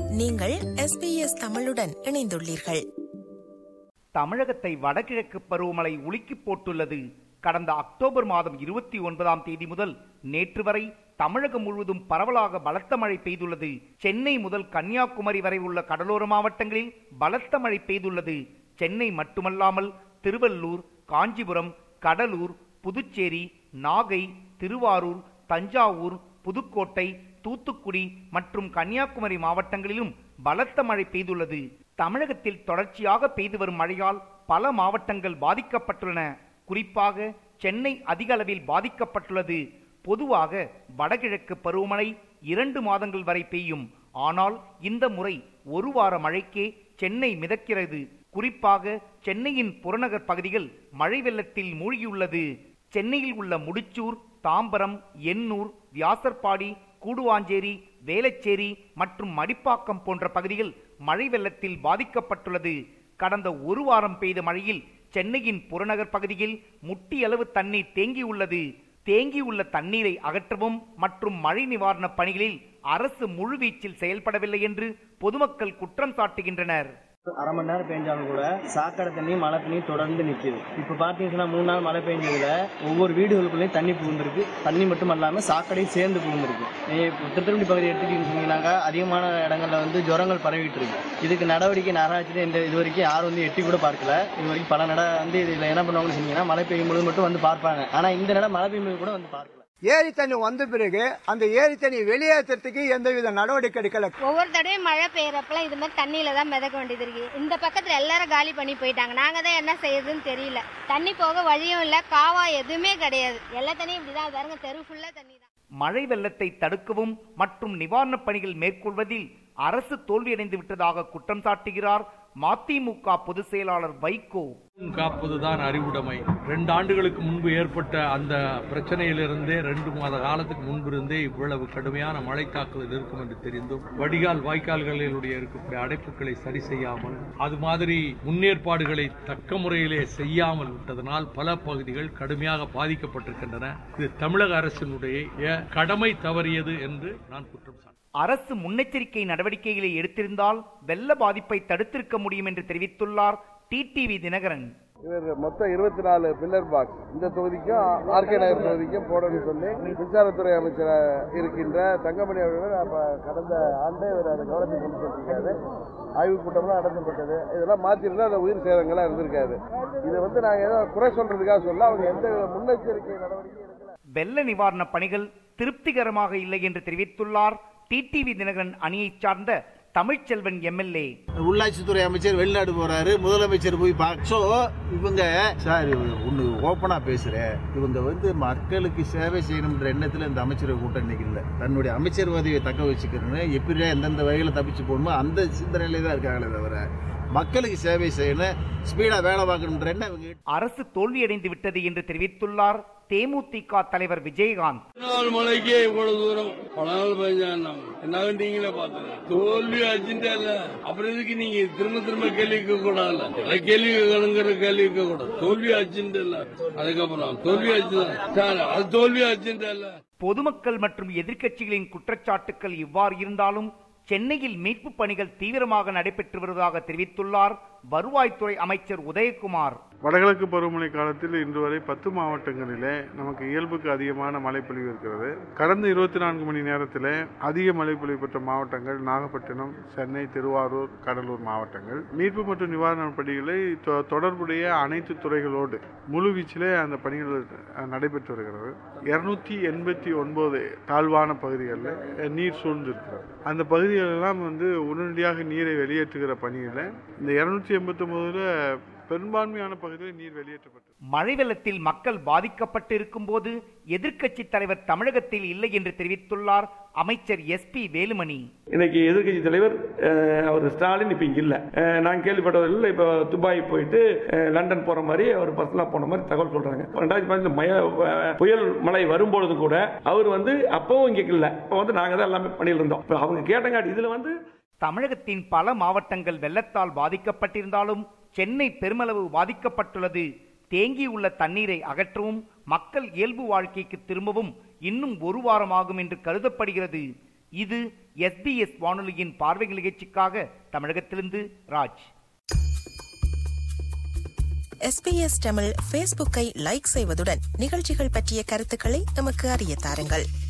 நீங்கள் எஸ்பிஎஸ் தமிழுடன் இணைந்துள்ளீர்கள் தமிழகத்தை வடகிழக்கு பருவமழை உலுக்கி போட்டுள்ளது கடந்த அக்டோபர் மாதம் இருபத்தி ஒன்பதாம் தேதி முதல் நேற்று வரை தமிழகம் முழுவதும் பரவலாக பலத்த மழை பெய்துள்ளது சென்னை முதல் கன்னியாகுமரி வரை உள்ள கடலோர மாவட்டங்களில் பலத்த மழை பெய்துள்ளது சென்னை மட்டுமல்லாமல் திருவள்ளூர் காஞ்சிபுரம் கடலூர் புதுச்சேரி நாகை திருவாரூர் தஞ்சாவூர் புதுக்கோட்டை தூத்துக்குடி மற்றும் கன்னியாகுமரி மாவட்டங்களிலும் பலத்த மழை பெய்துள்ளது தமிழகத்தில் தொடர்ச்சியாக பெய்து வரும் மழையால் பல மாவட்டங்கள் பாதிக்கப்பட்டுள்ளன குறிப்பாக சென்னை அதிக அளவில் பாதிக்கப்பட்டுள்ளது பொதுவாக வடகிழக்கு பருவமழை இரண்டு மாதங்கள் வரை பெய்யும் ஆனால் இந்த முறை ஒரு வார மழைக்கே சென்னை மிதக்கிறது குறிப்பாக சென்னையின் புறநகர் பகுதிகள் மழை வெள்ளத்தில் மூழ்கியுள்ளது சென்னையில் உள்ள முடிச்சூர் தாம்பரம் எண்ணூர் வியாசர்பாடி கூடுவாஞ்சேரி வேளச்சேரி மற்றும் மடிப்பாக்கம் போன்ற பகுதிகள் மழை வெள்ளத்தில் பாதிக்கப்பட்டுள்ளது கடந்த ஒரு வாரம் பெய்த மழையில் சென்னையின் புறநகர் பகுதியில் முட்டியளவு தண்ணீர் தேங்கியுள்ளது தேங்கியுள்ள தண்ணீரை அகற்றவும் மற்றும் மழை நிவாரணப் பணிகளில் அரசு முழுவீச்சில் செயல்படவில்லை என்று பொதுமக்கள் குற்றம் சாட்டுகின்றனர் அரை மணி நேரம் பெஞ்சாலும் கூட சாக்கடை தண்ணி மழை தண்ணி தொடர்ந்து நிற்குது இப்போ பார்த்தீங்கன்னா மூணு நாள் மழை பெஞ்சதுல ஒவ்வொரு வீடுகளுக்குள்ளேயும் தண்ணி புகுந்திருக்கு தண்ணி மட்டும் இல்லாமல் சாக்கடையும் சேர்ந்து புகுந்திருக்கு இப்போ திருத்திருப்பதி பகுதி எடுத்துக்கிட்டீங்கன்னு சொன்னீங்கன்னாக்கா அதிகமான இடங்கள்ல வந்து ஜுரங்கள் பரவிட்டு இருக்கு இதுக்கு நடவடிக்கை நகராட்சியில் இந்த இது வரைக்கும் யாரும் வந்து எட்டி கூட பார்க்கல இது வரைக்கும் பல நட வந்து இதில் என்ன பண்ணுவாங்கன்னு சொன்னீங்கன்னா மழை பெய்யும் பொழுது மட்டும் வந்து பார்ப்பாங்க ஆனால் இந்த நட மழை பெய்யும் போது கூட வந்து பார்க்கல ஏரி தண்ணி வந்த பிறகு அந்த ஏரி தண்ணி வெளியேற்றத்துக்கு எந்தவித நடவடிக்கை எடுக்கல ஒவ்வொரு தடவையும் மழை பெய்யறப்பலாம் இது மாதிரி தண்ணியில தான் மிதக்க வேண்டியது இருக்கு இந்த பக்கத்துல எல்லாரும் காலி பண்ணி போயிட்டாங்க நாங்க தான் என்ன செய்யறதுன்னு தெரியல தண்ணி போக வழியும் இல்ல காவா எதுவுமே கிடையாது எல்லா தண்ணியும் இப்படிதான் பாருங்க தெரு ஃபுல்லா தண்ணி தான் மழை வெள்ளத்தை தடுக்கவும் மற்றும் நிவாரணப் பணிகள் மேற்கொள்வதில் அரசு தோல்வியடைந்து விட்டதாக குற்றம் சாட்டுகிறார் மதிமுக பொதுச் செயலாளர் வைகோ காப்பதுதான் அறிவுடைமை ரெண்டு ஆண்டுகளுக்கு முன்பு ஏற்பட்ட அந்த பிரச்சனையிலிருந்தே ரெண்டு மாத காலத்துக்கு முன்பிருந்தே இவ்வளவு கடுமையான மழை தாக்குதல் இருக்கும் என்று தெரிந்தும் வடிகால் வாய்க்கால்களிலுடைய இருக்கக்கூடிய அடைப்புகளை சரி செய்யாமல் அது மாதிரி முன்னேற்பாடுகளை தக்க முறையிலே செய்யாமல் விட்டதனால் பல பகுதிகள் கடுமையாக பாதிக்கப்பட்டிருக்கின்றன இது தமிழக அரசினுடைய கடமை தவறியது என்று நான் குற்றம் சாட்டுகிறேன் அரசு முன்னெச்சரிக்கை நடவடிக்கைகளை எடுத்திருந்தால் வெள்ள பாதிப்பை தடுத்திருக்க முடியும் என்று தெரிவித்துள்ளார் டிடிவி தினகரன் இவர் மொத்தம் இருபத்தி நாலு பில்லர் பாக்ஸ் இந்த தொகுதிக்கும் ஆர்கே நகர் தொகுதிக்கும் போடணும்னு சொல்லி மின்சாரத்துறை அமைச்சர் இருக்கின்ற தங்கமணி அவர்கள் அப்ப கடந்த ஆண்டே இவர் அதை கவனத்தில் கொண்டு சென்றிருக்காரு ஆய்வுக் கூட்டம்லாம் நடத்தப்பட்டது இதெல்லாம் மாற்றிருந்தா அந்த உயிர் சேதங்கள்லாம் இருந்திருக்காது இதை வந்து நாங்கள் ஏதோ குறை சொல்றதுக்காக சொல்ல அவங்க எந்த முன்னெச்சரிக்கை நடவடிக்கை எடுக்கல வெள்ள நிவாரணப் பணிகள் திருப்திகரமாக இல்லை என்று தெரிவித்துள்ளார் டிடிவி தினகரன் அணியைச் சார்ந்த தமிழ்ச்செல்வன் எம்எல்ஏ உள்ளாட்சித்துறை அமைச்சர் வெளிநாடு போறாரு முதலமைச்சர் போய் பார்க்க சோ இவங்க சார் ஒண்ணு ஓப்பனா பேசுறேன் இவங்க வந்து மக்களுக்கு சேவை செய்யணும்ன்ற எண்ணத்துல இந்த அமைச்சரவை கூட்டம் இன்னைக்கு இல்ல தன்னுடைய அமைச்சர் பதவியை தக்க வச்சுக்கணும்னு எப்படியா எந்தெந்த வகையில தப்பிச்சு போகணுமோ அந்த சிந்தனையில தான் இருக்காங்களே தவிர மக்களுக்கு சேவை செய்யணும் ஸ்பீடா வேலை பார்க்கணுன்ற எண்ணம் இவங்க அரசு தோல்வியடைந்து விட்டது என்று தெரிவித்துள்ளார் தேமுதிக தலைவர் விஜயகாந்த் நாள் மழைக்கே இவ்வளவு தூரம் பல நாள் பெஞ்சா என்ன நீங்களே பாத்துங்க தோல்வி ஆச்சுட்டே இல்ல அப்புறம் எதுக்கு நீங்க திரும்ப திரும்ப கேள்வி கேட்க கூடாதுல்ல எல்லா கேள்வி கேட்கணுங்கிற கேள்வி கேட்க கூடாது தோல்வி ஆச்சுட்டு இல்ல அதுக்கப்புறம் தோல்வி ஆச்சுதான் சார் அது தோல்வி ஆச்சுட்டு இல்ல பொதுமக்கள் மற்றும் எதிர்க்கட்சிகளின் குற்றச்சாட்டுக்கள் இவ்வாறு இருந்தாலும் சென்னையில் மீட்புப் பணிகள் தீவிரமாக நடைபெற்று வருவதாக தெரிவித்துள்ளார் வருவாய்த்துறை அமைச்சர் உதயகுமார் வடகிழக்கு பருவமழை காலத்தில் இன்று வரை பத்து மாவட்டங்களிலே நமக்கு இயல்புக்கு அதிகமான மழைப்பொழிவு இருக்கிறது கடந்த இருபத்தி நான்கு மணி நேரத்தில் அதிக மழைப்பொழிவு பெற்ற மாவட்டங்கள் நாகப்பட்டினம் சென்னை திருவாரூர் கடலூர் மாவட்டங்கள் மீட்பு மற்றும் நிவாரண பணிகளை தொ- தொடர்புடைய அனைத்து துறைகளோடு முழு வீச்சிலே அந்த பணிகள் அஹ், நடைபெற்று வருகிறது இருநூத்தி எண்பத்தி ஒன்பது தாழ்வான பகுதிகளில் நீர் சூழ்ந்திருக்கிறது அந்த பகுதிகளெல்லாம் வந்து உடனடியாக நீரை வெளியேற்றுகிற பணியில் இந்த இருநூத்தி எண்பத்தி ஒன்பதுல பெரும்பான்மையான பகுதியில் நீர் வெளியேற்றப்பட்டது மழை வெள்ளத்தில் மக்கள் பாதிக்கப்பட்டு இருக்கும்போது எதிர்க்கட்சி தலைவர் தமிழகத்தில் இல்லை என்று தெரிவித்துள்ளார் அமைச்சர் எஸ் பி வேலுமணி இன்னைக்கு எதிர்க்கட்சி தலைவர் அஹ், அவர் ஸ்டாலின் இப்ப இங்க இல்ல அஹ், நான் கேள்விப்பட்டதில் இப்ப துபாய் போயிட்டு அஹ், லண்டன் போற மாதிரி அவர் பர்சனலா போன மாதிரி தகவல் சொல்றாங்க ரெண்டாயிரத்தி பதினஞ்சு மய அஹ், புயல் மழை வரும்பொழுது கூட அவர் வந்து அப்பவும் இங்க இல்ல அப்ப வந்து நாங்க தான் எல்லாமே பண்ணிட்டு இருந்தோம் இப்ப அவங்க கேட்டங்காட்டி இதுல வந்து தமிழகத்தின் பல மாவட்டங்கள் வெள்ளத்தால் பாதிக்கப்பட்டிருந்தாலும் சென்னை பெருமளவு பாதிக்கப்பட்டுள்ளது தேங்கியுள்ள தண்ணீரை அகற்றவும் மக்கள் இயல்பு வாழ்க்கைக்கு திரும்பவும் இன்னும் ஒரு வாரம் ஆகும் என்று கருதப்படுகிறது இது எஸ்பிஎஸ் வானொலியின் பார்வை நிகழ்ச்சிக்காக தமிழகத்திலிருந்து ராஜ் எஸ்பிஎஸ் தமிழ் ஃபேஸ்புக்கை லைக் செய்வதுடன் நிகழ்ச்சிகள் பற்றிய கருத்துக்களை எமக்கு அறிய தாருங்கள்